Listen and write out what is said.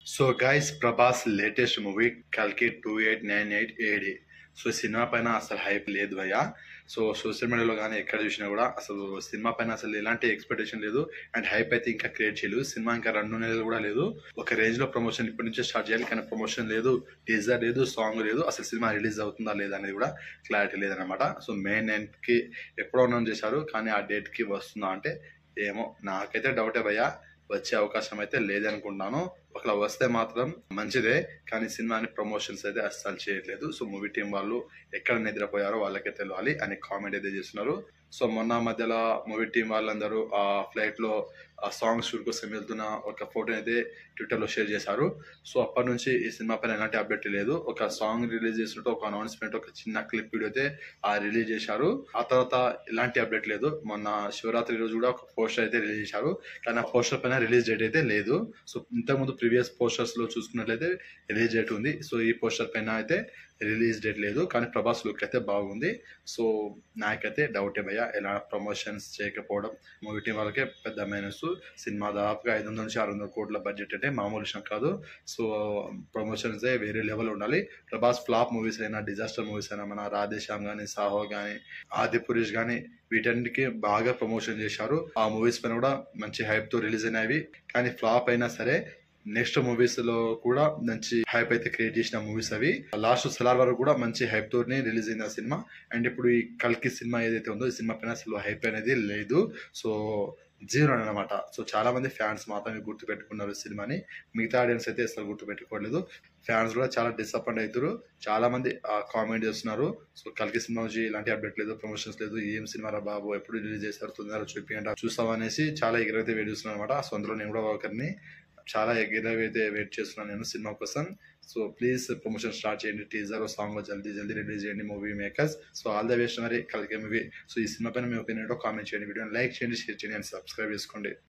so guys Prabhas latest movie కల్కి two eight nine eight AD so సినిమా పైన అసలు హైప్ లేదు భయ్య సో సోషల్ మీడియాలో కానీ ఎక్కడ చూసినా కూడా అసలు సినిమా పైన అసలు ఎలాంటి ఎక్స్పెక్టేషన్ లేదు అండ్ హైప్ అయితే ఇంకా క్రియేట్ చేయలేదు సినిమా ఇంకా రెండు నెలలు కూడా లేదు ఒక రేంజ్ లో ప్రమోషన్ ఇప్పటి నుంచే స్టార్ట్ చేయాలి కానీ ప్రమోషన్ లేదు టీజర్ లేదు సాంగ్ లేదు అసలు సినిమా రిలీజ్ అవుతుందా లేదా అనేది కూడా క్లారిటీ లేదనమాట సో మే నైన్త్ కి ఎప్పుడో అనౌన్స్ చేశారు కానీ ఆ డేట్ కి వస్తుందా అంటే ఏమో నాకైతే డౌటే భయ్య వచ్చే అవకాశం అయితే లేదనుకుంటున్నాను ఒకవేళ వస్తే మాత్రం మంచిదే కానీ సినిమాని ప్రమోషన్స్ అయితే అస్సలు చేయట్లేదు సో మూవీ టీం వాళ్ళు ఎక్కడ నిద్రపోయారో వాళ్ళకే తెలియాలి అని కామెంట్ అయితే చేస్తున్నారు సో మొన్న మధ్యలో మూవీ టీం వాళ్ళందరూ ఆ ఫ్లైట్ లో ఆ సాంగ్ షూట్ కోసం వెళ్తున్న ఒక ఫోటో అయితే ట్విట్టర్ లో షేర్ చేశారు సో అప్పటి నుంచి ఈ సినిమా పైన ఎలాంటి అప్డేట్ లేదు ఒక సాంగ్ రిలీజ్ చేసినట్టు ఒక అనౌన్స్మెంట్ ఒక చిన్న క్లిప్ వీడియో అయితే ఆ రిలీజ్ చేశారు ఆ తర్వాత ఎలాంటి అప్డేట్ లేదు మొన్న శివరాత్రి రోజు కూడా ఒక పోస్టర్ అయితే రిలీజ్ చేశారు కానీ ఆ పోస్టర్ పైన రిలీజ్ డేట్ అయితే లేదు సో ఇంతకుముందు ప్రీవియస్ పోస్టర్స్ లో చూసుకున్నట్లయితే రిలీజ్ డేట్ ఉంది సో ఈ పోస్టర్ పైన అయితే రిలీజ్ డేట్ లేదు కానీ ప్రభాస్ లుక్ అయితే బాగుంది సో నాకైతే డౌటే భయ్య ఎలా ప్రమోషన్స్ చేయకపోవడం మూవీ టీం వాళ్ళకే పెద్ద మైనస్ సినిమా దాదాపుగా ఐదు వందల నుంచి ఆరు వందల కోట్ల బడ్జెట్ అంటే మామూలు విషయం కాదు సో ప్రమోషన్స్ వేరే లెవెల్ ఉండాలి ప్రభాస్ ఫ్లాప్ మూవీస్ అయినా డిజాస్టర్ మూవీస్ అయినా మన రాధేశ్యామ్ కానీ సాహో కానీ ఆది పురుష్ కానీ వీటన్నిటికి బాగా ప్రమోషన్ చేశారు ఆ మూవీస్ పైన కూడా మంచి హైప్ తో రిలీజ్ అయినవి కానీ ఫ్లాప్ అయినా సరే నెక్స్ట్ మూవీస్ లో కూడా మంచి హైప్ అయితే క్రియేట్ చేసిన మూవీస్ అవి లాస్ట్ సలార్ వరకు కూడా మంచి హైప్ తోనే రిలీజ్ అయిన సినిమా అండ్ ఇప్పుడు ఈ కల్కి సినిమా ఏదైతే ఉందో ఈ సినిమా పైన అసలు హైప్ అనేది లేదు సో జీరో అనమాట సో చాలా మంది ఫ్యాన్స్ మాత్రమే గుర్తు పెట్టుకున్నారు సినిమాని మిగతా ఆడియన్స్ అయితే అసలు గుర్తు పెట్టుకోవట్లేదు ఫ్యాన్స్ కూడా చాలా డిసప్పాయింట్ అవుతారు చాలా మంది కామెంట్ చేస్తున్నారు సో కల్కి సినిమా నుంచి ఇలాంటి అప్డేట్ లేదు ప్రమోషన్స్ లేదు ఏం సినిమా రా బాబు ఎప్పుడు రిలీజ్ చేస్తారు తొందరగా చూపించండి చూస్తాం అనేసి చాలా ఎగరైతే వెయిట్ చేస్తున్నాను అనమాట సో అందులో నేను కూడా ఒకరిని చాలా ఎగరైతే అయితే వెయిట్ చేస్తున్నాను నేను సినిమా కోసం సో ప్లీజ్ ప్రమోషన్ స్టార్ట్ చేయండి టీజర్ సాంగ్ జల్దీ జల్దీ రిలీజ్ చేయండి movie makers so all the best మరి కలిగే మూవీ సో ఈ సినిమా పైన మీ ఒపీనియన్ కామెంట్ చేయండి వీడియోని లైక్ చేయండి షేర్ చేయండి అండ్ సబ్స్క్రైబ్ చేసుకోండి